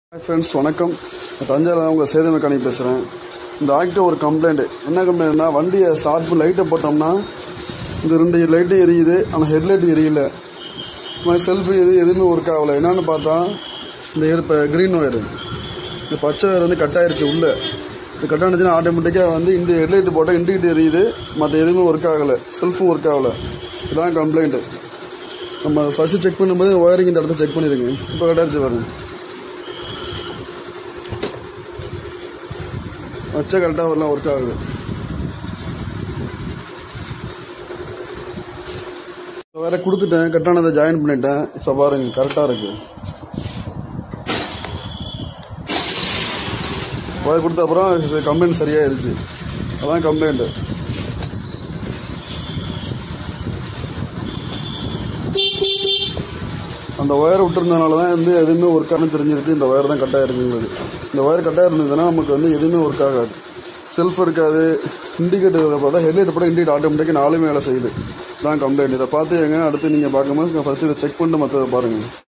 hi friends வணக்கம் நான் தஞ்சாவூர் உங்கள் சேது மெக்கானிக் பேசுகிறேன் இந்த ஆக்டிவ் ஒரு கம்ப்ளைண்ட் என்ன கம்ப்ளைண்ட்னா வண்டியை ஸ்டார்ட் பண்ணி லைட்டை போட்டோம்னா இந்த ரெண்டு லைட்டும் எரியுது ஆனால் ஹெட்லைட் எரியல செல்ஃபி எது எதுவுமே ஒர்க் ஆகலை என்னன்னு பார்த்தா இந்த இப்போ க்ரீன் ஒயர் இந்த பச்சை ஒயர் வந்து கட் ஆயிருச்சு உள்ளே இது கட் ஆனிச்சுன்னா ஆட்டோமேட்டிக்காக வந்து இந்த ஹெட்லைட் போட்டால் இண்டிகேட்டர் எரியுது மற்ற எதுவுமே ஒர்க் ஆகலை செல்ஃபும் ஒர்க் ஆகலை இதுதான் கம்ப்ளைண்ட்டு நம்ம ஃபஸ்ட்டு செக் பண்ணும்போது ஒயரிங் இந்த இடத்த செக் பண்ணிடுங்க இப்போ கட்டாயிருச்சு பாருங்க வச்சா கரெக்டாக வரலாம் ஒர்க் ஆகுது இப்போ வேற கொடுத்துட்டேன் கரெக்டானதை ஜாயின் பண்ணிட்டேன் இப்போ பாருங்க கரெக்டாக இருக்கு ஒயர் கொடுத்த அப்புறம் கம்ப்ளைண்ட் சரியாயிருச்சு அதான் கம்ப்ளைண்ட்டு அந்த ஒயர் விட்டுருந்தனால தான் வந்து எதுவுமே ஒர்க் ஆகணும் தெரிஞ்சிருக்கு இந்த ஒயர் தான் கட்டாக இருக்குங்கிறது இந்த ஒயர் கட்டாக இருந்ததுன்னா நமக்கு வந்து எதுவுமே ஒர்க் ஆகாது செல்ஃப் இருக்காது இண்டிகேட்டர் போட்டால் ஹெட்லைட் போட்டால் இண்டிகேட் ஆட்டோமேட்டிக்காக நாலுமே வேலை செய்யுது தான் கம்ப்ளைண்ட் இதை பார்த்து எங்க அடுத்து நீங்கள் பார்க்கும்போது ஃபஸ்ட்டு இதை செக் பண்ணிட்டு மற்றதை பாருங்கள்